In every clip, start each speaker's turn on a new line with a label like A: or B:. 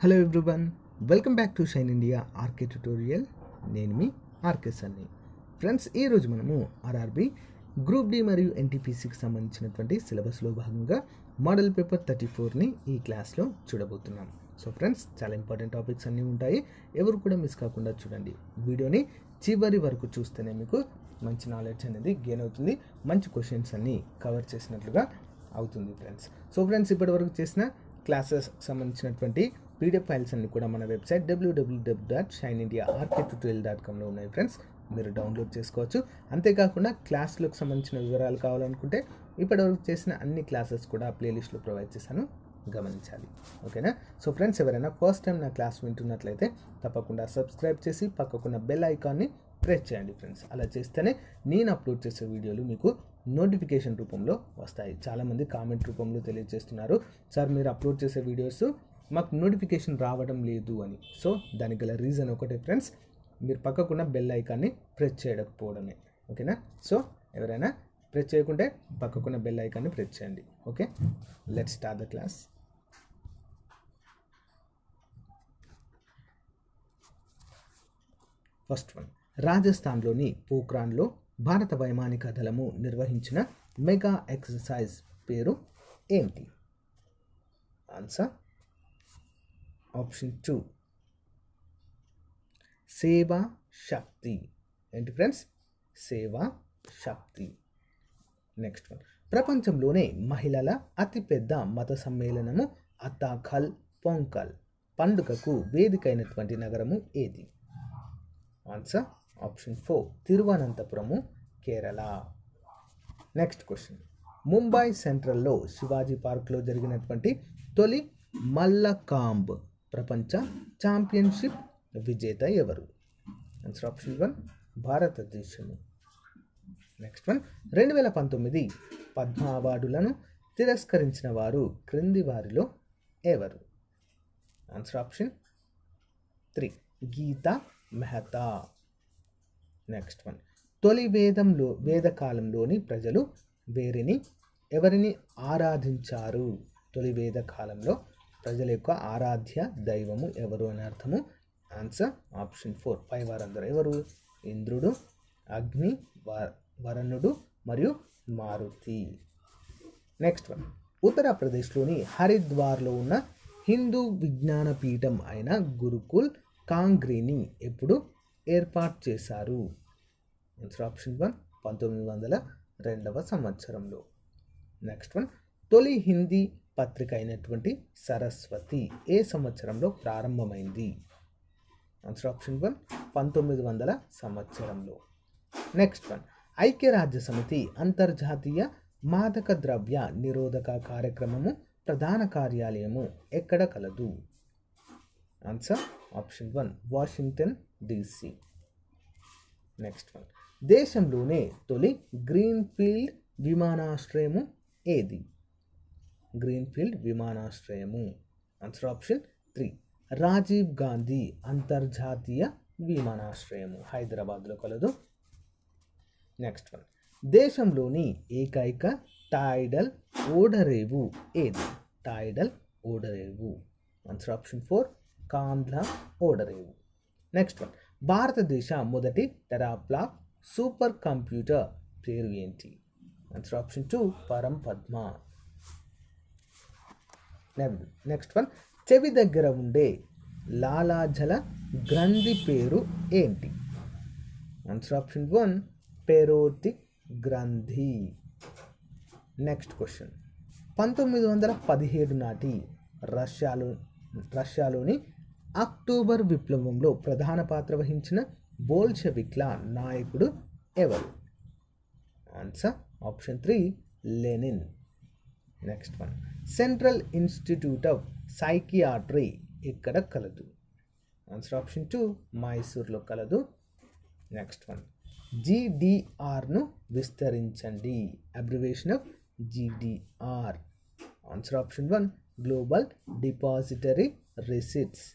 A: hello everyone welcome back to Shine India RK tutorial నేను మీ RK సన్ని friends ఈరోజు మనము ఆర్ఆర్బి గ్రూప్ డి మరియు ఎన్టీపీసీకి సంబంధించినటువంటి సిలబస్లో భాగంగా మోడల్ పేపర్ థర్టీ ఫోర్ని ఈ క్లాస్లో చూడబోతున్నాం సో ఫ్రెండ్స్ చాలా ఇంపార్టెంట్ టాపిక్స్ అన్నీ ఉంటాయి ఎవరు కూడా మిస్ కాకుండా చూడండి వీడియోని చివరి వరకు చూస్తేనే మీకు మంచి నాలెడ్జ్ అనేది గెయిన్ అవుతుంది మంచి క్వశ్చన్స్ అన్నీ కవర్ చేసినట్లుగా అవుతుంది ఫ్రెండ్స్ సో ఫ్రెండ్స్ ఇప్పటివరకు చేసిన క్లాసెస్ సంబంధించినటువంటి పీడిఎఫ్ ఫైల్స్ అన్ని కూడా మన website W W W dot Shine India RK tutorial dot కామ్లో ఉన్నాయి ఫ్రెండ్స్ మీరు డౌన్లోడ్ చేసుకోవచ్చు అంతేకాకుండా క్లాసులకు సంబంధించిన వివరాలు కావాలనుకుంటే ఇప్పటివరకు చేసిన అన్ని క్లాసెస్ కూడా ప్లేలిస్ట్లో ప్రొవైడ్ చేశాను గమనించాలి ఓకేనా సో ఫ్రెండ్స్ ఎవరైనా ఫస్ట్ టైం నా క్లాస్ వింటున్నట్లయితే తప్పకుండా సబ్స్క్రైబ్ చేసి పక్కకున్న బెల్ ఐకాన్ని ప్రెస్ చేయండి ఫ్రెండ్స్ అలా చేస్తేనే నేను అప్లోడ్ చేసే వీడియోలు మీకు నోటిఫికేషన్ రూపంలో వస్తాయి చాలామంది కామెంట్ రూపంలో తెలియజేస్తున్నారు సార్ మీరు అప్లోడ్ చేసే వీడియోస్ మాకు నోటిఫికేషన్ రావడం లేదు అని సో దానికి గల రీజన్ ఒకటే ఫ్రెండ్స్ మీరు పక్కకున్న బెల్ ఐకాన్ని ప్రెస్ చేయకపోవడమే ఓకేనా సో ఎవరైనా ప్రెస్ చేయకుంటే పక్కకున్న బెల్ ఐకాన్ని ప్రెస్ చేయండి okay let start the class first one రాజస్థాన్లోని పోఖ్రాన్లో భారత వైమానిక దళము నిర్వహించిన మెగా ఎక్సర్సైజ్ పేరు ఏంటి ఆన్సర్ ఆప్షన్ టూ సేవా శక్తి ఏంటి ఫ్రెండ్స్ సేవా శక్తి నెక్స్ట్ వన్ ప్రపంచంలోనే మహిళల అతిపెద్ద మత సమ్మేళనము అతాఖల్ పొంకల్ పండుగకు వేదికైనటువంటి నగరము ఏది answer option four Thiruvananthapuram Kerala next question Mumbai సెంట్రల్లో శివాజీ పార్క్లో జరిగినటువంటి తొలి మల్లకాంబ్ ప్రపంచ ఛాంపియన్షిప్ విజేత ఎవరు ఆన్సర్ ఆప్షన్ వన్ భారతదేశము నెక్స్ట్ వన్ రెండు వేల పంతొమ్మిది పద్మ అవార్డులను తిరస్కరించిన వారు క్రింది వారిలో ఎవరు answer option three Geeta Mehta next one తొలి వేదంలో వేదకాలంలోని ప్రజలు వేరిని ఎవరిని ఆరాధించారు తొలి వేద కాలంలో ప్రజల యొక్క ఆరాధ్య దైవము ఎవరు అని అర్థము ఆన్సర్ ఆప్షన్ ఫోర్ పై వారందరూ ఎవరు ఇంద్రుడు అగ్ని వ- వరుణుడు మరియు మారుతి నెక్స్ట్ వన్ ఉత్తరప్రదేశ్లోని హరిద్వార్లో ఉన్న హిందూ విజ్ఞాన పీఠం అయిన గురుకుల్ కాంగ్రీని ఎప్పుడు ఏర్పాటు చేశారు ఆన్సర్ ఆప్షన్ వన్ పంతొమ్మిది వందల రెండవ సంవత్సరంలో నెక్స్ట్ వన్ తొలి హిందీ పత్రిక అయినటువంటి సరస్వతి ఏ సంవత్సరంలో ప్రారంభమైంది ఆన్సర్ ఆప్షన్ వన్ పంతొమ్మిది వందల సంవత్సరంలో నెక్స్ట్ వన్ ఐక్యరాజ్య సమితి అంతర్జాతీయ మాదక ద్రవ్య నిరోధక కార్యక్రమము ప్రధాన కార్యాలయము ఎక్కడ కలదు answer option one Washington DC next one దేశంలోనే తొలి గ్రీన్ ఫీల్డ్ విమానాశ్రయము ఏది గ్రీన్ ఫీల్డ్ విమానాశ్రయము answer option three Rajiv Gandhi అంతర్జాతీయ విమానాశ్రయము హైదరాబాద్లో కలదు నెక్స్ట్ వన్ దేశంలోని ఏకైక టైడల్ ఓడరేవు ఏది టైడల్ ఓడరేవు ఆన్సర్ ఆప్షన్ ఫోర్ కాంధ్ల ఓడరేవు నెక్స్ట్ వన్ భారతదేశ మొదటి టెరాప్లాప్ సూపర్ కంప్యూటర్ పేరు ఏంటి ఆన్సర్ ఆప్షన్ టూ పరం పద్మ నెక్స్ట్ వన్ చెవి దగ్గర ఉండే లాలాజల గ్రంథి పేరు ఏంటి ఆన్సర్ ఆప్షన్ వన్ పెరోటిక్ గ్రంథి నెక్స్ట్ క్వశ్చన్ పంతొమ్మిది వందల పదిహేడు నాటి రష్యాలో రష్యాలోని అక్టోబర్ విప్లవంలో ప్రధాన పాత్ర వహించిన బోల్షెవిక్ల నాయకుడు ఎవరు answer option three Lenin next one central institute of psychiatry ఎక్కడ కలదు ఆన్సర్ ఆప్షన్ టూ మైసూర్లో కలదు నెక్స్ట్ వన్ జీడిఆర్ను విస్తరించండి abbreviation of GDR answer option one global depository receipts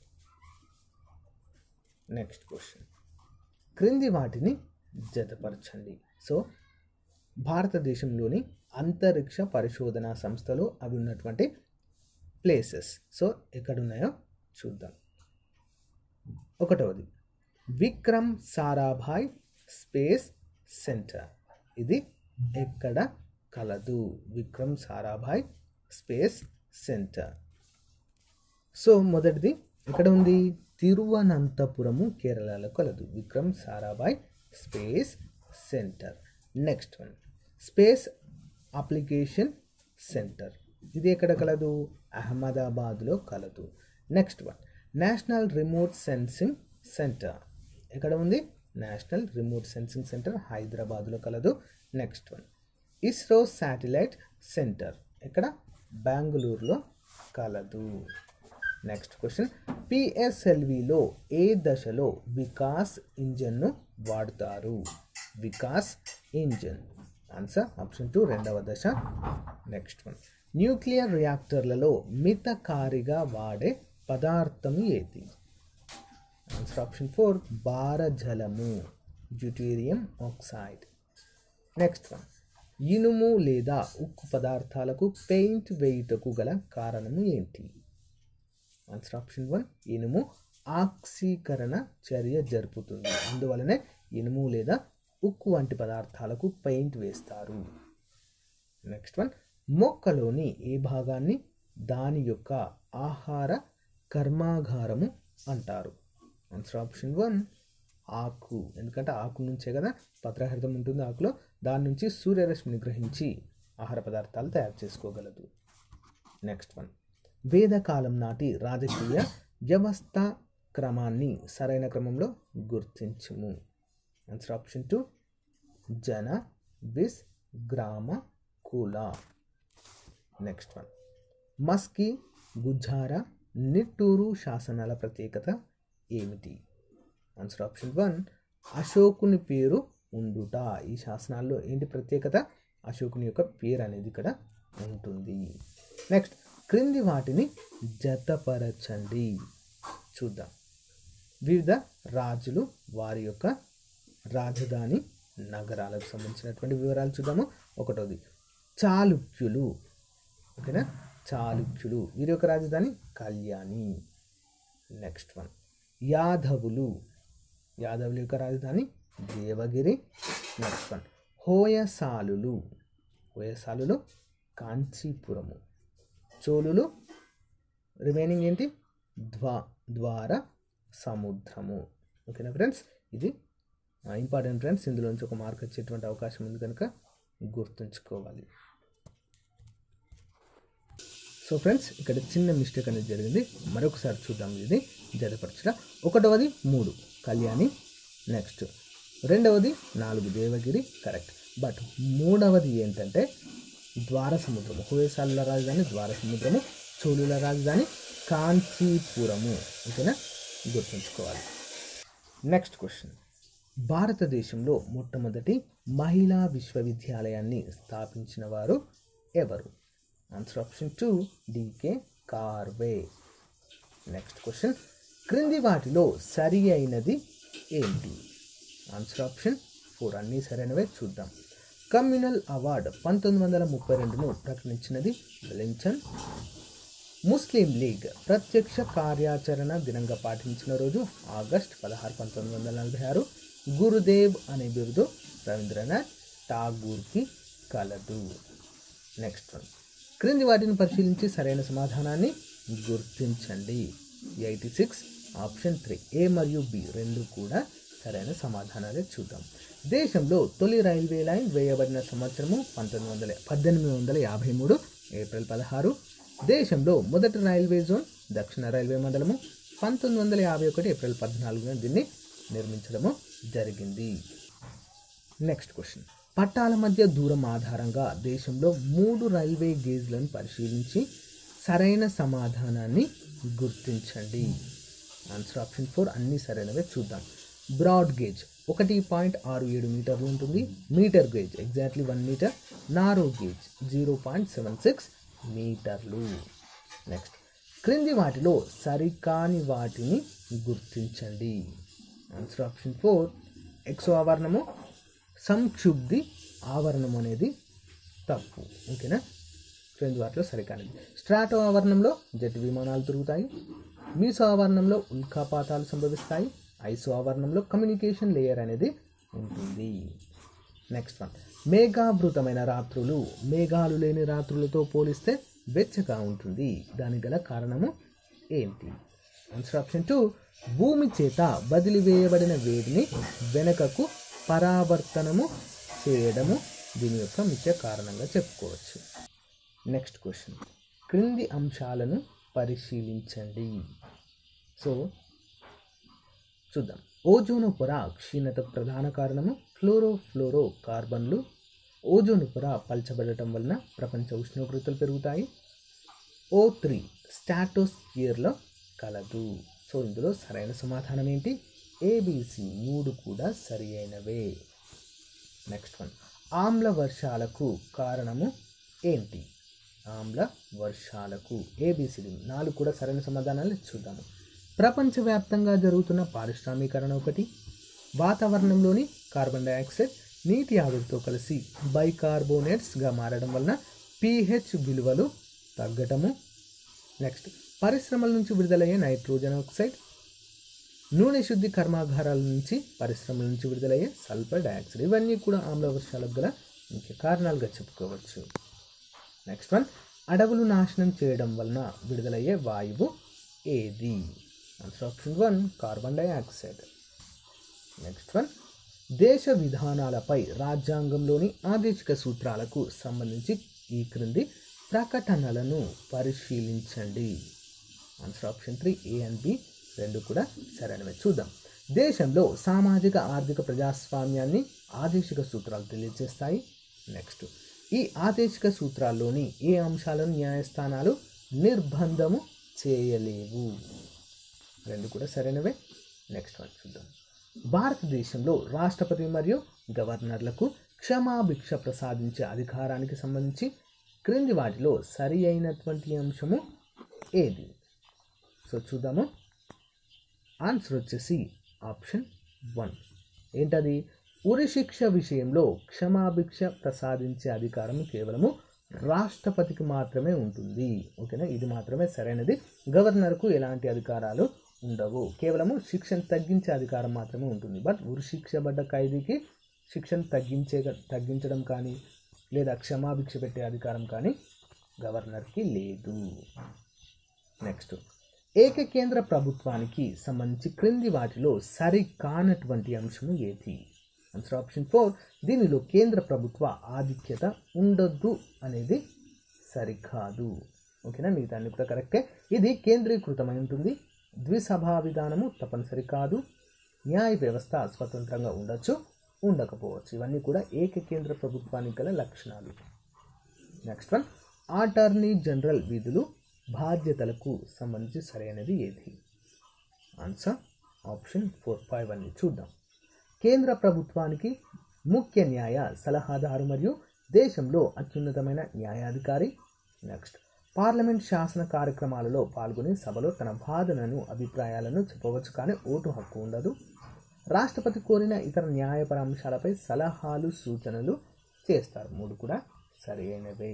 A: next question క్రింది వాటిని జతపరచండి సో భారతదేశంలోని అంతరిక్ష పరిశోధన సంస్థలు అవి ఉన్నటువంటి ప్లేసెస్ సో ఎక్కడున్నాయో చూద్దాం ఒకటవది విక్రమ్ సారాభాయ్ స్పేస్ సెంటర్ ఇది ఎక్కడ కలదు Vikram Sarabhai space centre so మొదటిది ఎక్కడ ఉంది తిరువనంతపురము కేరళలో కలదు Vikram Sarabhai space centre next one space application centre ఇది ఎక్కడ కలదు అహ్మదాబాద్లో కలదు next one national remote sensing centre ఎక్కడ ఉంది నేషనల్ రిమోట్ సెన్సింగ్ సెంటర్ హైదరాబాద్లో కలదు next one ISRO satellite centre ఎక్కడ బెంగళూరులో కలదు నెక్స్ట్ క్వశ్చన్ పిఎస్ఎల్విలో ఏ దశలో వికాస్ ఇంజన్ను వాడుతారు Vikas engine answer option two రెండవ దశ నెక్స్ట్ వన్ న్యూక్లియర్ రియాక్టర్లలో మితకారిగా వాడే పదార్థం ఏది ఆన్సర్ ఆప్షన్ ఫోర్ భారజలము డ్యూటీరియం ఆక్సైడ్ నెక్స్ట్ వన్ ఇనుము లేదా ఉక్కు పదార్థాలకు పెయింట్ వేయుటకు గల కారణము ఏంటి ఆన్సర్ ఆప్షన్ వన్ ఇనుము ఆక్సీకరణ చర్య జరుపుతుంది అందువలనే ఇనుము లేదా ఉక్కు వంటి పదార్థాలకు పెయింట్ వేస్తారు నెక్స్ట్ వన్ మొక్కలోని ఏ భాగాన్ని దాని యొక్క ఆహార కర్మాగారము అంటారు ఆన్సర్ ఆప్షన్ వన్ ఆకు ఎందుకంటే ఆకు నుంచే కదా పత్రహరితం ఉంటుంది ఆకులో దాని నుంచి సూర్యరశ్మిని గ్రహించి ఆహార పదార్థాలు తయారు చేసుకోగలదు నెక్స్ట్ వన్ వేదకాలం నాటి రాజకీయ వ్యవస్థ క్రమాన్ని సరైన క్రమంలో గుర్తించుము ఆన్సర్ ఆప్షన్ టూ జన విస్ గ్రామ కుల నెక్స్ట్ వన్ మస్కి గుజ్జారా నిట్టూరు శాసనాల ప్రత్యేకత ఏమిటి ఆన్సర్ ఆప్షన్ వన్ అశోకుని పేరు ఉండుట ఈ శాసనాల్లో ఏంటి ప్రత్యేకత అశోకుని యొక్క పేరు అనేది ఇక్కడ ఉంటుంది నెక్స్ట్ క్రింది వాటిని జతపరచండి చూద్దాం వివిధ రాజులు వారి యొక్క రాజధాని నగరాలకు సంబంధించినటువంటి వివరాలు చూద్దాము ఒకటోది చాళుక్యులు ఓకేనా చాళుక్యులు వీరి యొక్క రాజధాని కళ్యాణి నెక్స్ట్ వన్ యాదవులు యాదవుల యొక్క రాజధాని దేవగిరి నెక్స్ట్ వన్ హోయసాలులు హోయసాలులు కాంచీపురము చోళులు రిమైనింగ్ ఏంటి ద్వా ద్వార సముద్రము ఓకేనా ఫ్రెండ్స్ ఇది ఇంపార్టెంట్ ఫ్రెండ్స్ ఇందులో నుంచి ఒక మార్క్ వచ్చేటువంటి అవకాశం ఉంది కనుక గుర్తుంచుకోవాలి సో ఫ్రెండ్స్ ఇక్కడ చిన్న మిస్టేక్ అనేది జరిగింది మరొకసారి చూద్దాం ఇది జతపరచుట ఒకటవది మూడు కళ్యాణి నెక్స్ట్ రెండవది నాలుగు దేవగిరి కరెక్ట్ బట్ మూడవది ఏంటంటే ద్వార సముద్రము హోయసాల రాజధాని ద్వార సముద్రము చోళుల రాజధాని కాంచీపురము ఓకేనా గుర్తుంచుకోవాలి నెక్స్ట్ క్వశ్చన్ భారతదేశంలో మొట్టమొదటి మహిళా విశ్వవిద్యాలయాన్ని స్థాపించిన వారు ఎవరు answer option two DK Karve next question క్రింది వాటిలో సరి అయినది ఏంటి ఆన్సర్ ఆప్షన్ ఫోర్ అన్నీ సరైనవే చూద్దాం కమ్యూనల్ అవార్డు పంతొమ్మిది వందల ముప్పై రెండును ప్రకటించినది వెలింగ్టన్ ముస్లిం లీగ్ ప్రత్యక్ష కార్యాచరణ దినంగా పాటించిన రోజు ఆగస్ట్ పదహారు పంతొమ్మిది వందల నలభై ఆరు గురుదేవ్ అనే బిరుదు రవీంద్రనాథ్ ఠాగూర్కి కలదు నెక్స్ట్ వన్ క్రింది వాటిని పరిశీలించి సరైన సమాధానాన్ని గుర్తించండి eighty six option three A మరియు బి రెండు కూడా సరైన సమాధానాలే చూద్దాం దేశంలో తొలి రైల్వే లైన్ వేయబడిన సంవత్సరము పంతొమ్మిది వందల పద్దెనిమిది వందల యాభై మూడు ఏప్రిల్ పదహారు దేశంలో మొదటి రైల్వే జోన్ దక్షిణ రైల్వే మండలము పంతొమ్మిది వందల యాభై ఒకటి ఏప్రిల్ పద్నాలుగున దీన్ని నిర్మించడము జరిగింది నెక్స్ట్ క్వశ్చన్ పట్టాల మధ్య దూరం ఆధారంగా దేశంలో మూడు రైల్వే గేజ్లను పరిశీలించి సరైన సమాధానాన్ని గుర్తించండి ఆన్సర్ ఆప్షన్ ఫోర్ అన్ని సరైనవే చూద్దాం బ్రాడ్ గేజ్ ఒకటి పాయింట్ ఆరు ఏడు మీటర్లు ఉంటుంది metre gauge exactly one metre narrow gauge zero point seven six మీటర్లు నెక్స్ట్ క్రింది వాటిలో సరికాని వాటిని గుర్తించండి ఆన్సర్ ఆప్షన్ ఫోర్ ఎక్సో ఆవరణము సంక్షుబ్ది ఆవరణం అనేది తప్పు ఓకేనా క్రింది వాటిలో సరికానిది స్ట్రాటో ఆవరణంలో జెట్ విమానాలు తిరుగుతాయి మీసో ఆవరణంలో ఉల్కాపాతాలు సంభవిస్తాయి ఐసో ఆవరణంలో కమ్యూనికేషన్ లేయర్ అనేది ఉంటుంది నెక్స్ట్ వన్ మేఘావృతమైన రాత్రులు మేఘాలు లేని రాత్రులతో పోలిస్తే వెచ్చగా ఉంటుంది దానికి గల కారణము ఏంటి ఆన్సర్ ఆప్షన్ టూ భూమి చేత వదిలివేయబడిన వేడిని వెనకకు పరావర్తనము చేయడము దీని యొక్క ముఖ్య కారణంగా చెప్పుకోవచ్చు నెక్స్ట్ క్వశ్చన్ క్రింది అంశాలను పరిశీలించండి సో చూద్దాం ఓజోను పొర క్షీణతకు ప్రధాన కారణము ఫ్లోరోఫ్లోరో కార్బన్లు ఓజోను పొర పల్చబడటం వలన ప్రపంచ ఉష్ణోగ్రతలు పెరుగుతాయి ఓ త్రీ స్టాటోస్ఫియర్లో కలదు సో ఇందులో సరైన సమాధానం ఏంటి ఏబిసి మూడు కూడా సరి అయినవే నెక్స్ట్ వన్ ఆమ్ల వర్షాలకు కారణము ఏంటి ఆమ్ల వర్షాలకు ఏబిసిడి నాలుగు కూడా సరైన సమాధానాలు చూద్దాము ప్రపంచవ్యాప్తంగా జరుగుతున్న పారిశ్రామీకరణ ఒకటి వాతావరణంలోని కార్బన్ డైఆక్సైడ్ నీటి ఆవిరితో కలిసి బైకార్బోనేట్స్గా మారడం వలన పీహెచ్ విలువలు తగ్గటము నెక్స్ట్ పరిశ్రమల నుంచి విడుదలయ్యే నైట్రోజన్ ఆక్సైడ్ నూనె శుద్ధి కర్మాగారాల నుంచి పరిశ్రమల నుంచి విడుదలయ్యే సల్ఫర్ డైఆక్సైడ్ ఇవన్నీ కూడా ఆమ్ల వర్షాలకు గల ముఖ్య కారణాలుగా చెప్పుకోవచ్చు నెక్స్ట్ వన్ అడవులు నాశనం చేయడం వలన విడుదలయ్యే వాయువు ఏది answer option one carbon dioxide next one దేశ విధానాలపై రాజ్యాంగంలోని ఆదేశిక సూత్రాలకు సంబంధించి ఈ క్రింది ప్రకటనలను పరిశీలించండి answer option three A and B రెండు కూడా సరైనవి చూద్దాం దేశంలో సామాజిక ఆర్థిక ప్రజాస్వామ్యాన్ని ఆదేశిక సూత్రాలు తెలియజేస్తాయి నెక్స్ట్ ఈ ఆదేశిక సూత్రాల్లోని ఏ అంశాలను న్యాయస్థానాలు నిర్బంధము చేయలేవు రెండు కూడా సరైనవే నెక్స్ట్ వన్ చూద్దాం భారతదేశంలో రాష్ట్రపతి మరియు గవర్నర్లకు క్షమాభిక్ష ప్రసాదించే అధికారానికి సంబంధించి క్రింది వాటిలో సరి అయినటువంటి అంశము ఏది సో చూద్దాము ఆన్సర్ వచ్చేసి ఆప్షన్ వన్ ఏంటది ఉరి శిక్ష విషయంలో క్షమాభిక్ష ప్రసాదించే అధికారం కేవలము రాష్ట్రపతికి మాత్రమే ఉంటుంది ఓకేనా ఇది మాత్రమే సరైనది గవర్నర్కు ఎలాంటి అధికారాలు ఉండవు కేవలము శిక్షను తగ్గించే అధికారం మాత్రమే ఉంటుంది బట్ ఉరి శిక్ష పడ్డ ఖైదీకి శిక్షను తగ్గించే తగ్గించడం కానీ లేదా క్షమాభిక్ష పెట్టే అధికారం కానీ గవర్నర్కి లేదు నెక్స్ట్ ఏకకేంద్ర ప్రభుత్వానికి సంబంధించి క్రింది వాటిలో సరి కానటువంటి అంశము ఏది ఆన్సర్ ఆప్షన్ ఫోర్ దీనిలో కేంద్ర ప్రభుత్వ ఆధిక్యత ఉండొద్దు అనేది సరికాదు ఓకేనా మిగతా అన్ని కూడా కరెక్టే ఇది కేంద్రీకృతమై ఉంటుంది ద్విసభా విధానము తప్పనిసరి కాదు న్యాయ వ్యవస్థ స్వతంత్రంగా ఉండొచ్చు ఉండకపోవచ్చు ఇవన్నీ కూడా ఏకకేంద్ర ప్రభుత్వానికి గల లక్షణాలు నెక్స్ట్ వన్ అటార్నీ జనరల్ విధులు బాధ్యతలకు సంబంధించి సరైనది ఏది ఆన్సర్ ఆప్షన్ ఫోర్ ఫైవ్ అన్ని చూద్దాం కేంద్ర ప్రభుత్వానికి ముఖ్య న్యాయ సలహాదారు మరియు దేశంలో అత్యున్నతమైన న్యాయాధికారి నెక్స్ట్ పార్లమెంట్ శాసన కార్యక్రమాలలో పాల్గొని సభలో తన బాధలను అభిప్రాయాలను చెప్పవచ్చు కానీ ఓటు హక్కు ఉండదు రాష్ట్రపతి కోరిన ఇతర న్యాయపర అంశాలపై సలహాలు సూచనలు చేస్తారు మూడు కూడా సరి అయినవే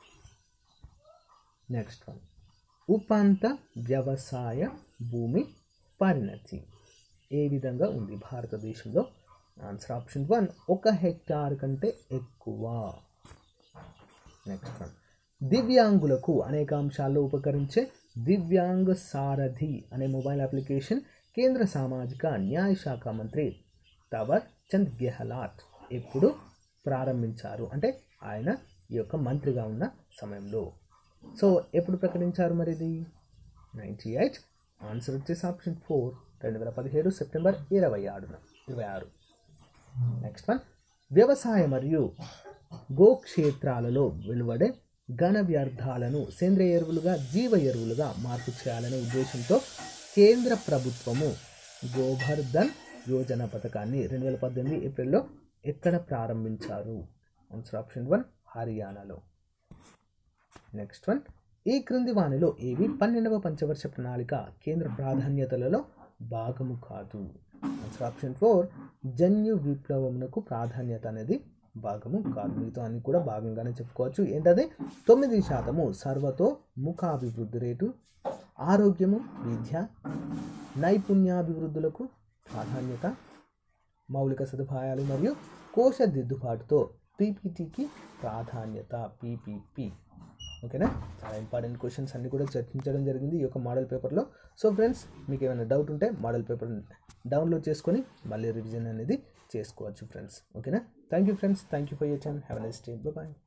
A: నెక్స్ట్ వన్ ఉపాంత వ్యవసాయ భూమి పరిణతి ఏ విధంగా ఉంది భారతదేశంలో ఆన్సర్ ఆప్షన్ వన్ ఒక హెక్టార్ కంటే ఎక్కువ నెక్స్ట్ వన్ దివ్యాంగులకు అనేక అంశాల్లో ఉపకరించే దివ్యాంగ సారథి అనే మొబైల్ అప్లికేషన్ కేంద్ర సామాజిక న్యాయ శాఖ మంత్రి తవర్ చంద్ గెహ్లాట్ ఎప్పుడు ప్రారంభించారు అంటే ఆయన ఈ యొక్క మంత్రిగా ఉన్న సమయంలో సో ఎప్పుడు ప్రకటించారు మరి ఇది నైంటీ ఎయిట్ ఆన్సర్ వచ్చేసి ఆప్షన్ ఫోర్ రెండు వేల పదిహేడు సెప్టెంబర్ ఇరవై ఆరున ఇరవై ఆరు నెక్స్ట్ వన్ వ్యవసాయ మరియు గోక్షేత్రాలలో వెలువడే ఘన వ్యర్థాలను సేంద్రియ ఎరువులుగా జీవ ఎరువులుగా మార్పు చేయాలనే ఉద్దేశంతో కేంద్ర ప్రభుత్వము గోబర్ధన్ యోజన పథకాన్ని రెండు వేల పద్దెనిమిది ఏప్రిల్లో ఎక్కడ ప్రారంభించారు ఆన్సర్ ఆప్షన్ వన్ హర్యానాలో నెక్స్ట్ వన్ ఈ క్రింది వానిలో ఏవి పన్నెండవ పంచవర్ష ప్రణాళిక కేంద్ర ప్రాధాన్యతలలో భాగము కాదు ఆన్సర్ ఆప్షన్ ఫోర్ జన్యు విప్లవమునకు ప్రాధాన్యత అనేది భాగము కాదు మిగతా అన్ని కూడా భాగంగానే చెప్పుకోవచ్చు ఏంటది తొమ్మిది శాతము సర్వతో ముఖాభివృద్ధి రేటు ఆరోగ్యము విద్య నైపుణ్యాభివృద్ధులకు ప్రాధాన్యత మౌలిక సదుపాయాలు మరియు కోశ దిద్దుబాటుతో పీపీటీకి ప్రాధాన్యత పీపీపీ ఓకేనా చాలా ఇంపార్టెంట్ క్వశ్చన్స్ అన్ని కూడా చర్చించడం జరిగింది ఈ యొక్క మోడల్ పేపర్లో సో ఫ్రెండ్స్ మీకు ఏమైనా డౌట్ ఉంటే మోడల్ పేపర్ డౌన్లోడ్ చేసుకొని మళ్ళీ రివిజన్ అనేది చేసుకోవచ్చు ఫ్రెండ్స్ ఓకేనా thank you friends thank you for your time have next day bye